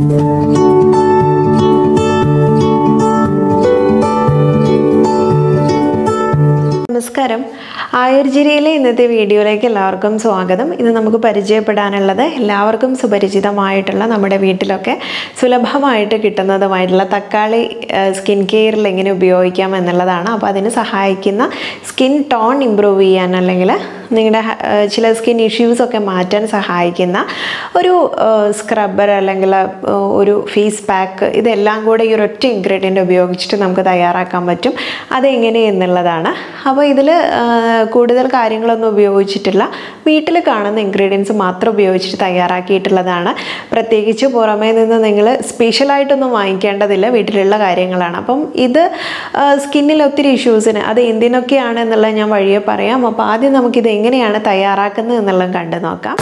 നമസ്കാരം ആയുർജിരിയിലെ ഇന്നത്തെ വീഡിയോയിലേക്ക് എല്ലാവർക്കും സ്വാഗതം ഇന്ന് നമുക്ക് പരിചയപ്പെടാനുള്ളത് എല്ലാവർക്കും സുപരിചിതമായിട്ടുള്ള നമ്മുടെ വീട്ടിലൊക്കെ സുലഭമായിട്ട് കിട്ടുന്നതുമായിട്ടുള്ള തക്കാളി സ്കിൻ കെയറിൽ എങ്ങനെ ഉപയോഗിക്കാം എന്നുള്ളതാണ് അപ്പോൾ അതിന് സഹായിക്കുന്ന സ്കിൻ ടോൺ ഇമ്പ്രൂവ് ചെയ്യാൻ അല്ലെങ്കിൽ നിങ്ങളുടെ ചില സ്കിൻ ഇഷ്യൂസ് ഒക്കെ മാറ്റാൻ സഹായിക്കുന്ന ഒരു സ്ക്രബ്ബർ അല്ലെങ്കിൽ ഒരു ഫേസ് പാക്ക് ഇതെല്ലാം കൂടെ ഈ ഒരൊറ്റ ഇൻഗ്രീഡിയൻ്റ് ഉപയോഗിച്ചിട്ട് നമുക്ക് തയ്യാറാക്കാൻ പറ്റും അതെങ്ങനെ എന്നുള്ളതാണ് അപ്പോൾ ഇതിൽ കൂടുതൽ കാര്യങ്ങളൊന്നും ഉപയോഗിച്ചിട്ടില്ല വീട്ടിൽ കാണുന്ന ഇൻഗ്രീഡിയൻസ് മാത്രം ഉപയോഗിച്ചിട്ട് തയ്യാറാക്കിയിട്ടുള്ളതാണ് പ്രത്യേകിച്ച് പുറമേ നിന്ന് നിങ്ങൾ സ്പെഷ്യലായിട്ടൊന്നും വാങ്ങിക്കേണ്ടതില്ല വീട്ടിലുള്ള കാര്യങ്ങളാണ് അപ്പം ഇത് സ്കിന്നിൽ ഒത്തിരി ഇഷ്യൂസിന് അത് എന്തിനൊക്കെയാണ് എന്നുള്ളത് ഞാൻ വഴിയെ പറയാം അപ്പോൾ ആദ്യം നമുക്കിത് എങ്ങനെയാണ് തയ്യാറാക്കുന്നത് എന്നുള്ളത് കണ്ടു നോക്കാം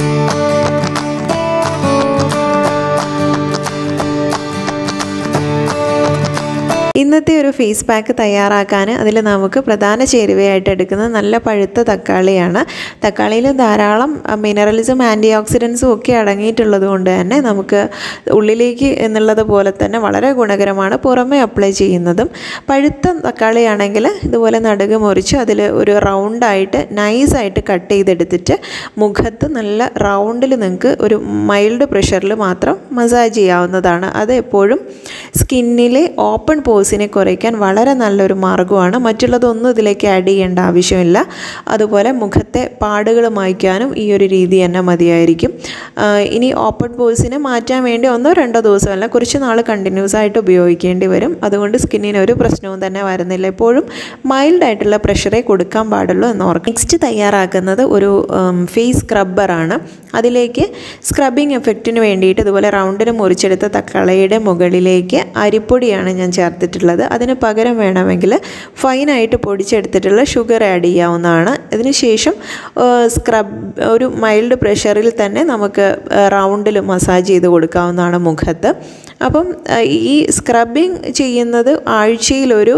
ഇന്നത്തെ ഒരു ഫേസ് പാക്ക് തയ്യാറാക്കാൻ അതിൽ നമുക്ക് പ്രധാന ചേരുവയായിട്ട് എടുക്കുന്നത് നല്ല പഴുത്ത തക്കാളിയാണ് തക്കാളിയിൽ ധാരാളം മിനറൽസും ആൻറ്റി ഓക്സിഡൻസും ഒക്കെ അടങ്ങിയിട്ടുള്ളത് കൊണ്ട് തന്നെ നമുക്ക് ഉള്ളിലേക്ക് എന്നുള്ളത് പോലെ തന്നെ വളരെ ഗുണകരമാണ് പുറമെ അപ്ലൈ ചെയ്യുന്നതും പഴുത്ത തക്കാളിയാണെങ്കിൽ ഇതുപോലെ നടുക് മുറിച്ച് അതിൽ ഒരു റൗണ്ടായിട്ട് നൈസായിട്ട് കട്ട് ചെയ്തെടുത്തിട്ട് മുഖത്ത് നല്ല റൗണ്ടിൽ നിങ്ങൾക്ക് ഒരു മൈൽഡ് പ്രഷറിൽ മാത്രം മസാജ് ചെയ്യാവുന്നതാണ് അത് എപ്പോഴും സ്കിന്നിലെ ഓപ്പൺ പോസിനെ കുറയ്ക്കാൻ വളരെ നല്ലൊരു മാർഗ്ഗമാണ് മറ്റുള്ളതൊന്നും ഇതിലേക്ക് ആഡ് ചെയ്യേണ്ട ആവശ്യമില്ല അതുപോലെ മുഖത്തെ പാടുകൾ മായ്ക്കാനും ഈ ഒരു രീതി തന്നെ മതിയായിരിക്കും ഇനി ഓപ്പൺ പോസിനെ മാറ്റാൻ വേണ്ടി ഒന്നോ രണ്ടോ ദിവസമല്ല കുറച്ച് നാൾ കണ്ടിന്യൂസ് ആയിട്ട് ഉപയോഗിക്കേണ്ടി വരും അതുകൊണ്ട് സ്കിന്നിന് ഒരു പ്രശ്നവും തന്നെ വരുന്നില്ല എപ്പോഴും മൈൽഡ് ആയിട്ടുള്ള പ്രഷറേ കൊടുക്കാൻ പാടുള്ളൂ എന്ന് ഓർക്കും നെക്സ്റ്റ് തയ്യാറാക്കുന്നത് ഒരു ഫേസ് സ്ക്രബ്ബറാണ് അതിലേക്ക് സ്ക്രബിങ് എഫക്റ്റിന് വേണ്ടിയിട്ട് ഇതുപോലെ റൗണ്ടിന് മുറിച്ചെടുത്ത തക്കാളിയുടെ മുകളിലേക്ക് അരിപ്പൊടിയാണ് ഞാൻ ചേർത്തിട്ടുള്ളത് അതിന് പകരം വേണമെങ്കിൽ ഫൈനായിട്ട് പൊടിച്ചെടുത്തിട്ടുള്ള ഷുഗർ ആഡ് ചെയ്യാവുന്നതാണ് അതിനുശേഷം സ്ക്രബ് ഒരു മൈൽഡ് പ്രഷറിൽ തന്നെ നമുക്ക് റൗണ്ടിൽ മസാജ് ചെയ്ത് കൊടുക്കാവുന്നതാണ് മുഖത്ത് അപ്പം ഈ സ്ക്രബിങ് ചെയ്യുന്നത് ആഴ്ചയിലൊരു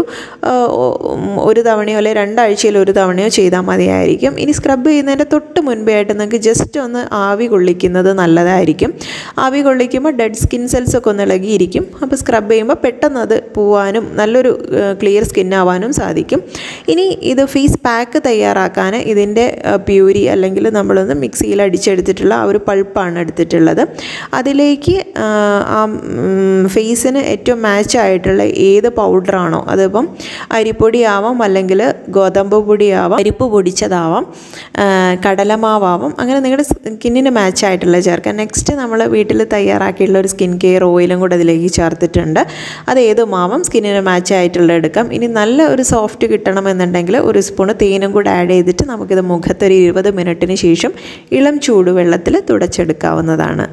ഒരു തവണയോ അല്ലെങ്കിൽ രണ്ടാഴ്ചയിൽ ഒരു തവണയോ ചെയ്താൽ മതിയായിരിക്കും ഇനി സ്ക്രബ് ചെയ്യുന്നതിൻ്റെ തൊട്ട് മുൻപേ ആയിട്ട് നിങ്ങൾക്ക് ജസ്റ്റ് ഒന്ന് ആവി കൊള്ളിക്കുന്നത് നല്ലതായിരിക്കും ആവി കൊള്ളിക്കുമ്പോൾ ഡെഡ് സ്കിൻ സെൽസ് ഒക്കെ ഒന്ന് ഇളകിയിരിക്കും അപ്പോൾ സ്ക്രബ് ചെയ്യുമ്പോൾ പെട്ടെന്ന് അത് പോവാനും നല്ലൊരു ക്ലിയർ സ്കിൻ ആവാനും സാധിക്കും ഇനി ഇത് ഫേസ് പാക്ക് തയ്യാറാക്കാൻ ഇതിൻ്റെ പ്യൂരി അല്ലെങ്കിൽ നമ്മളൊന്ന് മിക്സിയിൽ അടിച്ചെടുത്തിട്ടുള്ള ആ ഒരു പൾപ്പാണ് എടുത്തിട്ടുള്ളത് അതിലേക്ക് ആ ഫേസിന് ഏറ്റവും മാച്ച് ആയിട്ടുള്ള ഏത് പൗഡറാണോ അതിപ്പം അരിപ്പൊടി ആവാം അല്ലെങ്കിൽ ഗോതമ്പ് പൊടി ആവാം അരിപ്പ് പൊടിച്ചതാവാം കടലമാവാം അങ്ങനെ നിങ്ങളുടെ സ്കിന്നിന് മാച്ച് ആയിട്ടുള്ള ചേർക്കാം നെക്സ്റ്റ് നമ്മൾ വീട്ടിൽ തയ്യാറാക്കിയിട്ടുള്ള ഒരു സ്കിൻ കെയർ ഓയിലും കൂടെ അതിലേക്ക് ചേർത്തിട്ടുണ്ട് അത് ഏതുമാവാം സ്കിന്നിന് മാച്ച് ആയിട്ടുള്ള എടുക്കാം ഇനി നല്ല ഒരു സോഫ്റ്റ് കിട്ടണമെന്നുണ്ടെങ്കിൽ ഒരു സ്പൂണ് തേനും കൂടെ ആഡ് ചെയ്തിട്ട് നമുക്കിത് മുഖത്തൊരു ഇരുപത് മിനിറ്റിന് ശേഷം ഇളം ചൂടുവെള്ളത്തിൽ തുടച്ചെടുക്കാവുന്നതാണ്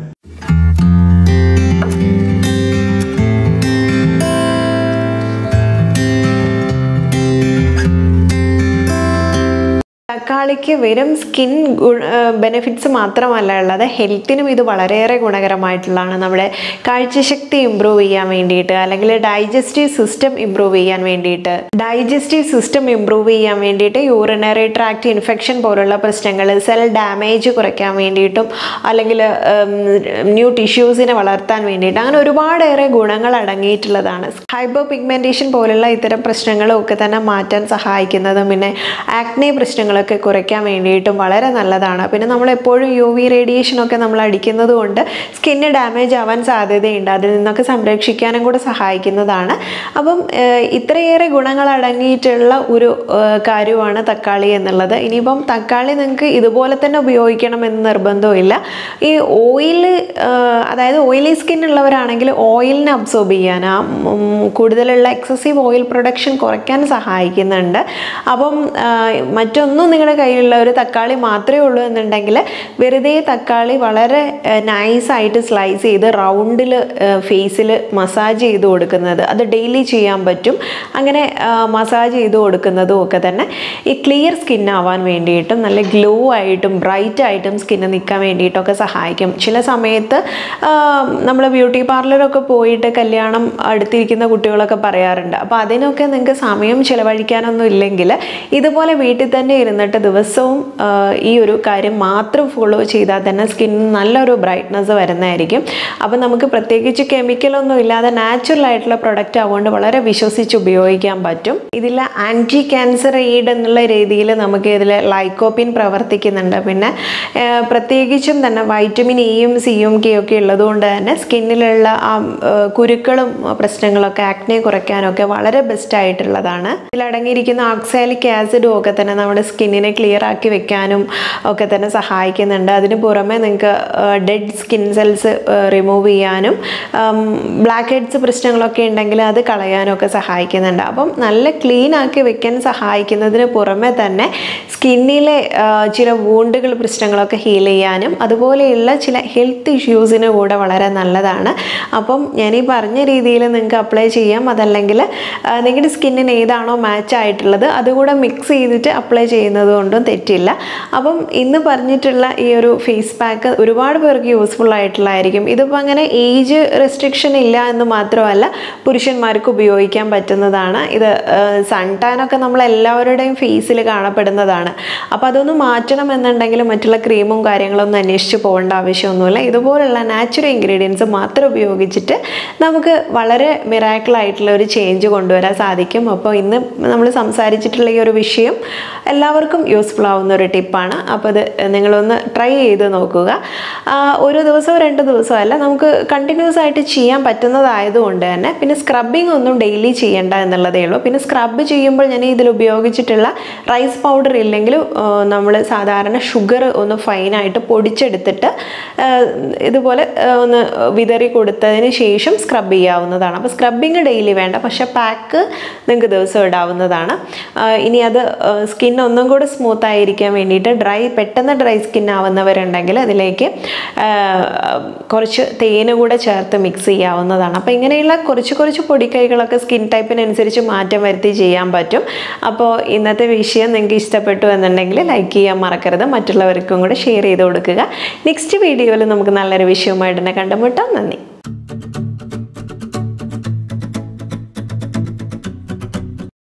തക്കാളിക്ക് വെറും സ്കിൻ ബെനിഫിറ്റ്സ് മാത്രമല്ല ഉള്ളത് ഹെൽത്തിനും ഇത് വളരെയേറെ ഗുണകരമായിട്ടുള്ളതാണ് നമ്മുടെ കാഴ്ചശക്തി ഇമ്പ്രൂവ് ചെയ്യാൻ വേണ്ടിയിട്ട് അല്ലെങ്കിൽ ഡൈജസ്റ്റീവ് സിസ്റ്റം ഇമ്പ്രൂവ് ചെയ്യാൻ വേണ്ടിയിട്ട് ഡൈജസ്റ്റീവ് സിസ്റ്റം ഇമ്പ്രൂവ് ചെയ്യാൻ വേണ്ടിയിട്ട് യൂറിനറി ട്രാക്ട് ഇൻഫെക്ഷൻ പോലുള്ള പ്രശ്നങ്ങൾ സെൽ ഡാമേജ് കുറയ്ക്കാൻ വേണ്ടിയിട്ടും അല്ലെങ്കിൽ ന്യൂ ടിഷ്യൂസിനെ വളർത്താൻ വേണ്ടിയിട്ട് അങ്ങനെ ഒരുപാടേറെ ഗുണങ്ങൾ അടങ്ങിയിട്ടുള്ളതാണ് ഹൈബർ പിഗ്മെൻറ്റേഷൻ പോലുള്ള ഇത്തരം പ്രശ്നങ്ങളും ഒക്കെ തന്നെ മാറ്റാൻ സഹായിക്കുന്നതും പിന്നെ ആക്നെ പ്രശ്നങ്ങൾ ഒക്കെ കുറയ്ക്കാൻ വേണ്ടിയിട്ടും വളരെ നല്ലതാണ് പിന്നെ നമ്മൾ എപ്പോഴും യു വി റേഡിയേഷനൊക്കെ നമ്മൾ അടിക്കുന്നത് കൊണ്ട് സ്കിന്ന് ഡാമേജ് ആവാൻ സാധ്യതയുണ്ട് അതിൽ നിന്നൊക്കെ സംരക്ഷിക്കാനും കൂടെ സഹായിക്കുന്നതാണ് അപ്പം ഇത്രയേറെ ഗുണങ്ങൾ അടങ്ങിയിട്ടുള്ള ഒരു കാര്യമാണ് തക്കാളി എന്നുള്ളത് ഇനിയിപ്പം തക്കാളി നിങ്ങൾക്ക് ഇതുപോലെ തന്നെ ഉപയോഗിക്കണം എന്ന് നിർബന്ധമില്ല ഈ ഓയിൽ അതായത് ഓയിലി സ്കിൻ ഉള്ളവരാണെങ്കിൽ ഓയിലിനെ അബ്സോർബ് ചെയ്യാൻ ആ കൂടുതലുള്ള എക്സസീവ് ഓയിൽ പ്രൊഡക്ഷൻ കുറയ്ക്കാൻ സഹായിക്കുന്നുണ്ട് അപ്പം മറ്റൊന്നും നിങ്ങളുടെ കയ്യിലുള്ള ഒരു തക്കാളി മാത്രമേ ഉള്ളൂ എന്നുണ്ടെങ്കിൽ വെറുതെ തക്കാളി വളരെ നൈസായിട്ട് സ്ലൈസ് ചെയ്ത് റൗണ്ടിൽ ഫേസിൽ മസാജ് ചെയ്ത് കൊടുക്കുന്നത് അത് ഡെയിലി ചെയ്യാൻ പറ്റും അങ്ങനെ മസാജ് ചെയ്ത് കൊടുക്കുന്നതും ഒക്കെ തന്നെ ഈ ക്ലിയർ സ്കിൻ ആവാൻ വേണ്ടിയിട്ടും നല്ല ഗ്ലോ ആയിട്ടും ബ്രൈറ്റ് ആയിട്ടും സ്കിന്ന് നിൽക്കാൻ വേണ്ടിയിട്ടൊക്കെ സഹായിക്കും ചില സമയത്ത് നമ്മൾ ബ്യൂട്ടി പാർലറൊക്കെ പോയിട്ട് കല്യാണം അടുത്തിരിക്കുന്ന കുട്ടികളൊക്കെ പറയാറുണ്ട് അപ്പോൾ അതിനൊക്കെ നിങ്ങൾക്ക് സമയം ചിലവഴിക്കാനൊന്നും ഇല്ലെങ്കിൽ ഇതുപോലെ വീട്ടിൽ തന്നെ ഇരുന്നിട്ട് ദിവസവും ആ, ഈ ഒരു കാര്യം മാത്രം ഫോളോ ചെയ്താൽ തന്നെ സ്കിന്നിന് നല്ലൊരു ബ്രൈറ്റ്നസ് വരുന്നതായിരിക്കും അപ്പം നമുക്ക് പ്രത്യേകിച്ച് കെമിക്കലൊന്നും ഇല്ലാതെ നാച്ചുറൽ ആയിട്ടുള്ള പ്രൊഡക്റ്റ് ആവുകൊണ്ട് വളരെ വിശ്വസിച്ച് ഉപയോഗിക്കാൻ പറ്റും ഇതിൽ ആൻറ്റി ക്യാൻസർ എയ്ഡ് എന്നുള്ള രീതിയിൽ നമുക്ക് ഇതിൽ ലൈക്കോപ്പിൻ പ്രവർത്തിക്കുന്നുണ്ട് പിന്നെ ആ, പ്രത്യേകിച്ചും തന്നെ വൈറ്റമിൻ ഇയും സിയും കെ ഒക്കെ ഉള്ളതുകൊണ്ട് തന്നെ സ്കിന്നിലുള്ള ആ ആ, കുരുക്കളും പ്രശ്നങ്ങളൊക്കെ ആക്നെ കുറയ്ക്കാനൊക്കെ വളരെ ബെസ്റ്റ് ആയിട്ടുള്ളതാണ് ഇതിലടങ്ങിയിരിക്കുന്ന ഓക്സാലിക് ആസിഡും ഒക്കെ തന്നെ നമ്മുടെ സ്കിന്നിനെ ക്ലിയർ ആക്കി വെക്കാനും ഒക്കെ തന്നെ സഹായിക്കുന്നുണ്ട് അതിന് പുറമെ നിങ്ങൾക്ക് ഡെഡ് സ്കിൻ സെൽസ് റിമൂവ് ചെയ്യാനും ബ്ലാക്ക് ഹെഡ്സ് പ്രശ്നങ്ങളൊക്കെ ഉണ്ടെങ്കിൽ അത് കളയാനും ഒക്കെ സഹായിക്കുന്നുണ്ട് അപ്പം നല്ല ക്ലീൻ ആക്കി വെക്കാൻ സഹായിക്കുന്നതിന് പുറമെ തന്നെ സ്കിന്നിലെ ചില വൂണ്ടുകൾ പ്രശ്നങ്ങളൊക്കെ ഹീൽ ചെയ്യാനും അതുപോലെയുള്ള ചില ഹെൽത്ത് ഇഷ്യൂസിന് കൂടെ വളരെ നല്ലതാണ് അപ്പം ഞാൻ ഈ പറഞ്ഞ രീതിയിൽ നിങ്ങൾക്ക് അപ്ലൈ ചെയ്യാം അതല്ലെങ്കിൽ ആ, നിങ്ങളുടെ സ്കിന്നിന് ഏതാണോ മാച്ച് ആയിട്ടുള്ളത് അതുകൂടെ മിക്സ് ചെയ്തിട്ട് അപ്ലൈ ചെയ്യുന്നത് കൊണ്ടും തെറ്റില്ല അപ്പം ഇന്ന് പറഞ്ഞിട്ടുള്ള ഈ ഒരു ഫേസ് പാക്ക് ഒരുപാട് പേർക്ക് യൂസ്ഫുൾ ആയിട്ടുള്ളതായിരിക്കും ഇതിപ്പോൾ അങ്ങനെ ഏജ് റെസ്ട്രിക്ഷൻ ഇല്ല എന്ന് മാത്രമല്ല പുരുഷന്മാർക്ക് ഉപയോഗിക്കാൻ പറ്റുന്നതാണ് ഇത് സൺ ടാനൊക്കെ നമ്മൾ എല്ലാവരുടെയും ഫേസിൽ കാണപ്പെടുന്നതാണ് അപ്പോൾ അതൊന്ന് മാറ്റണം എന്നുണ്ടെങ്കിൽ മറ്റുള്ള ക്രീമും കാര്യങ്ങളൊന്നും അന്വേഷിച്ച് പോകേണ്ട ആവശ്യമൊന്നുമില്ല ഇതുപോലുള്ള നാച്ചുറൽ ഇൻഗ്രീഡിയൻസ് മാത്രം ഉപയോഗിച്ചിട്ട് നമുക്ക് വളരെ മിറാക്കിൾ ആയിട്ടുള്ള ഒരു ചേഞ്ച് കൊണ്ടുവരാൻ സാധിക്കും അപ്പോൾ ഇന്ന് നമ്മൾ സംസാരിച്ചിട്ടുള്ള ഈ ഒരു വിഷയം എല്ലാവർക്കും യൂസ്ഫുൾ ആവുന്ന ഒരു ടിപ്പാണ് അപ്പോൾ അത് നിങ്ങളൊന്ന് ട്രൈ ചെയ്ത് നോക്കുക ആ, ഒരു ദിവസമോ രണ്ട് ദിവസമോ അല്ല നമുക്ക് കണ്ടിന്യൂസ് ആയിട്ട് ചെയ്യാൻ പറ്റുന്നതായതുകൊണ്ട് തന്നെ പിന്നെ സ്ക്രബിങ് ഒന്നും ഡെയിലി ചെയ്യേണ്ട എന്നുള്ളതേ ഉള്ളൂ പിന്നെ സ്ക്രബ് ചെയ്യുമ്പോൾ ഞാൻ ഇതിൽ ഉപയോഗിച്ചിട്ടുള്ള റൈസ് പൗഡർ ഇല്ലെങ്കിൽ നമ്മൾ സാധാരണ ഷുഗർ ഒന്ന് ഫൈനായിട്ട് പൊടിച്ചെടുത്തിട്ട് ആ, ഇതുപോലെ ആ, ഒന്ന് വിതറി കൊടുത്തതിന് ശേഷം സ്ക്രബ് ചെയ്യാവുന്നതാണ് അപ്പോൾ സ്ക്രബിങ് ഡെയിലി വേണ്ട പക്ഷെ പാക്ക് നിങ്ങൾക്ക് ദിവസം ഇടാവുന്നതാണ് ആ, ഇനി അത് സ്കിൻ ഒന്നും കൂടെ സ്മൂത്ത് ആയിരിക്കാൻ വേണ്ടിയിട്ട് ഡ്രൈ പെട്ടെന്ന് ഡ്രൈ സ്കിൻ ആവുന്നവരുണ്ടെങ്കിൽ അതിലേക്ക് ആ, കുറച്ച് തേന് കൂടെ ചേർത്ത് മിക്സ് ചെയ്യാവുന്നതാണ് അപ്പോൾ ഇങ്ങനെയുള്ള കുറച്ച് കുറച്ച് പൊടിക്കൈകളൊക്കെ സ്കിൻ ടൈപ്പിനനുസരിച്ച് മാറ്റം വരുത്തി ചെയ്യാൻ പറ്റും അപ്പോൾ ഇന്നത്തെ വിഷയം നിങ്ങൾക്ക് ഇഷ്ടപ്പെട്ടു എന്നുണ്ടെങ്കിൽ ലൈക്ക് ചെയ്യാൻ മറക്കരുത് മറ്റുള്ളവർക്കും കൂടെ ഷെയർ ചെയ്ത് കൊടുക്കുക നെക്സ്റ്റ് വീഡിയോയിൽ നമുക്ക് നല്ലൊരു വിഷയവുമായിട്ട് തന്നെ കണ്ടുമുട്ടാം നന്ദി